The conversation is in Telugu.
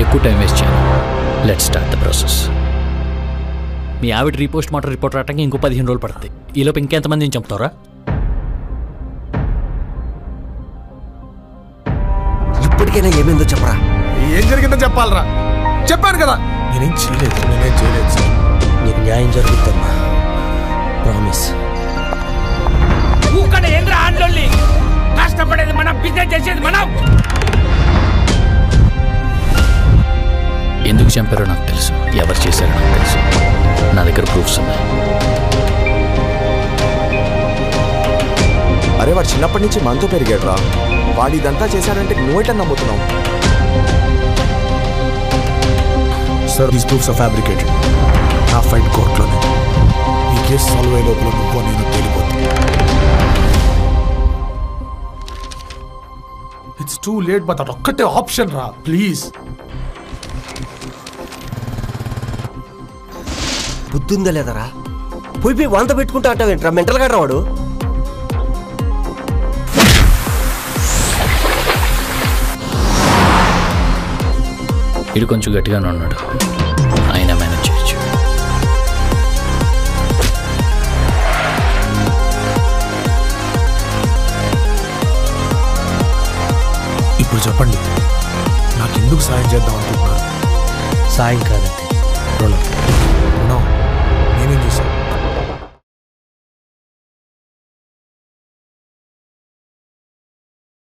ఎక్కువ టైం వేస్ట్ చేయను లెట్ స్టార్ట్ ద ప్రాసెస్ మీ ఆవిడ రీపోస్ట్ మార్టం రిపోర్ట్ రావడానికి ఇంకో పదిహేను రోజులు పడుతుంది ఈలోపు ఇంకెంతమందిని చంపుతారా ఇప్పటికైనా ఏమైందో చెప్పరా ఏం జరిగిందో చెప్పాలరా చెప్పాను కదా నేనేం చేయలేదు నేనేం చేయలేదు సార్ నీకు న్యాయం జరుగుతుందమ్మా ప్రామిస్ ఊకడ ఏంద్ర ఆందోళన కష్టపడేది మనం బిజినెస్ చేసేది మనం ఎందుకు చంపారో నాకు తెలుసు ఎవరు చేశారో నాకు తెలుసు నా దగ్గర ప్రూఫ్స్ ఉన్నాయి అరే వాడు చిన్నప్పటి నుంచి మనతో పెరిగాడు రా వాడు ఇదంతా చేశాడంటే నువ్వు ఎట్లా నమ్ముతున్నావు sir these proofs are fabricated నా ఫైట్ కోర్టులోనే ఈ కేసు సాల్వ్ అయ్యే లోపల నువ్వు నేను తేలిపోతుంది ఇట్స్ టూ లేట్ బట్ అది ఒక్కటే ఆప్షన్ రా ప్లీజ్ బుద్ధుందా లేదరా పోయి పోయి వంత పెట్టుకుంటా అంటావేంట్రా మెంటల్ గాడు వాడు ఇడు కొంచెం గట్టిగానే ఉన్నాడు ఆయన మేనేజ్ చేయొచ్చు ఇప్పుడు చెప్పండి నాకు ఎందుకు సాయం చేద్దాం అనుకుంటున్నారు సాయం కాదండి రుణం